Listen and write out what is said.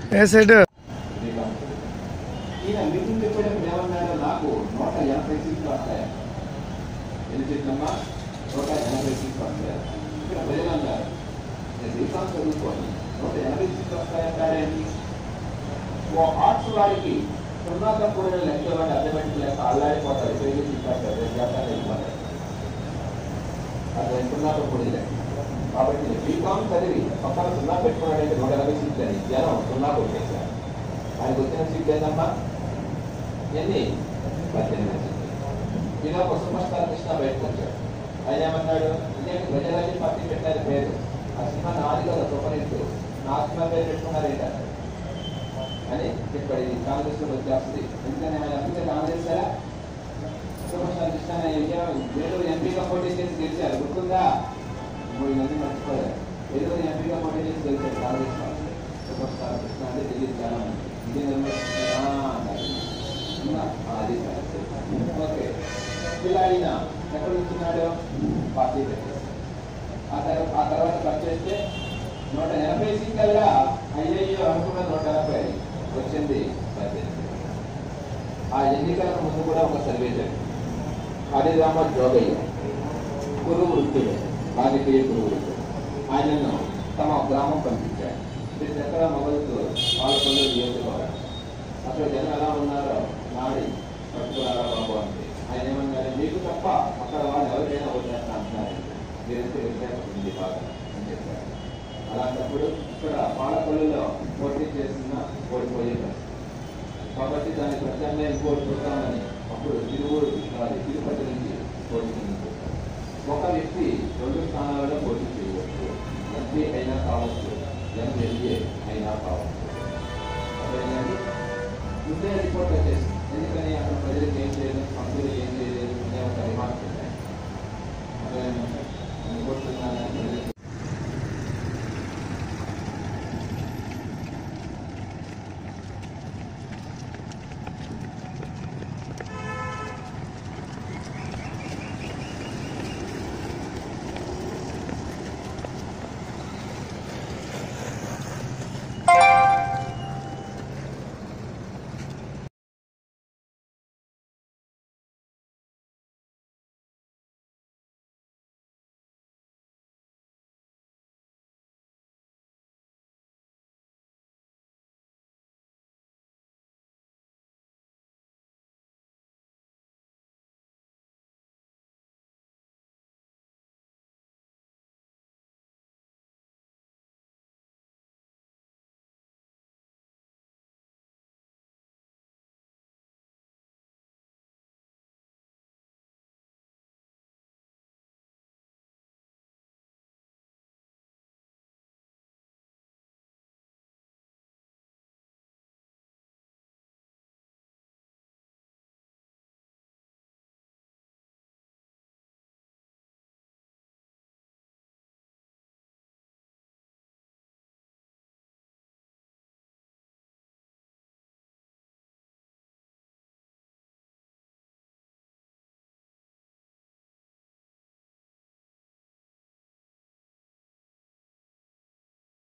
ఏ side ఈయన meeting చెప్పేటప్పుడు ఏమన్నాడు నాకు నూట ఎనభై సీట్లు వస్తాయి ఎన్ని సీట్లమ్మా నూట ఎనభై సీట్లు వస్తాయి ఇక్కడ ప్రజలు అన్నారు నేను బీకామ్ చదువుకోని నూట ఎనభై సీట్లు వస్తాయంటారేంటి ఓ ఆర్ట్స్ వారికి సున్నాతో కూడిన లెక్క వాడి అర్థమెటిక్ లెక్క అల్లాడిపోతారు పేరు తీసుకొస్తారు రేపు జాతకాలు వెళ్ళిపోతారు అది సున్నాతో కూడిన లెక్క కాబట్టి బీకామ్ చదివి పక్కన సున్నా పెట్టుకున్నాడంటే నూట ఎనభై సీట్లు అని జనం సున్నా కొట్టేశారు ఆయనకు వచ్చిన సీట్లు ఏందమ్మా ఎన్ని పద్దెనిమిది సీట్లు ఇలా సూపర్ స్టార్ కృష్ణ బయటకు వచ్చాడు ఆయన ఏమన్నాడు ఇదేంటి ప్రజలకి పార్టీ పెట్టారు పేరు ఆ సినిమా నాది కదా సూపర్ హిట్ నా సినిమా పేరు పెట్టుకున్నారేంట అని చెప్పాడు ఇది కాంగ్రెస్ లో వచ్చేస్తుంది ఎందుకని ఆయన అప్పుడు కాంగ్రెస్ కదా సూపర్ స్టార్ కృష్ణ అనే విజయం వేలూరు ఎంపీగా పోటీ చేసి గెలిచారు గుర్తుందా మూడు మంది మర్చిపోయారు వేలూరు ఎంపీగా పోటీ చేసి గెలిచారు కాంగ్రెస్ వాళ్ళు సూపర్ స్టార్ కృష్ణ అంటే తెలియదు చాలా మంది ఇది నిర్మల్ అన్నారు ఉన్నా? ఆ, అది కరెక్ట్. ఓకే ఇలా ఆయన ఎక్కడ ఉంటున్నాడు పార్టీ పెట్టేసి ఆ తర్వాత ఆ తర్వాత కట్ చేస్తే నూట ఎనభై సీట్లల్లా అయ్యయ్యో అనుకున్న నూట ఎనభై వచ్చింది పద్దెనిమిది ఆ ఎన్నికలకు ముందు కూడా ఒక సర్వే జరిగింది హరిరామ జోగయ్య గురు వృత్తుడు రాజకీయ గురు వృత్తుడు ఆయనను తమ గ్రామం పంపించాడు ఇది ఎక్కడ మొదలుతూ పాలకొల్లు నియోజకవర్గం అక్కడ జనం ఎలా ఉన్నారో నాడి పట్టుకున్నారా బాబు అంటే ఆయన ఏమన్నారు మీకు తప్ప అక్కడ వాళ్ళు ఎవరికైనా ఓటేస్తా అంటున్నారు మీరైతే వ్యత్యాసం ఉంది బాగా అని చెప్పారు అలాంటప్పుడు ఇక్కడ పాలకొల్లులో పోటీ చేసిన ఓడిపోయే పరిస్థితి కాబట్టి దాని ప్రత్యామ్నాయం ఇంకోటి చూద్దామని అప్పుడు తిరువూరు అది తిరుపతి నుంచి పోటీ చేయించారు. ఒక వ్యక్తి రెండు స్థానాలలో పోటీ చేయవచ్చు ఎంపీ అయినా కావచ్చు ఎమ్మెల్యే అయినా కావచ్చు అదేనండి ముందే రిపోర్ట్ వచ్చేసి ఎందుకని అక్కడ ప్రజలకు ఏం చేయలేదు మంత్రులు ఏం చేయలేదు అనే ఒక రిమార్క్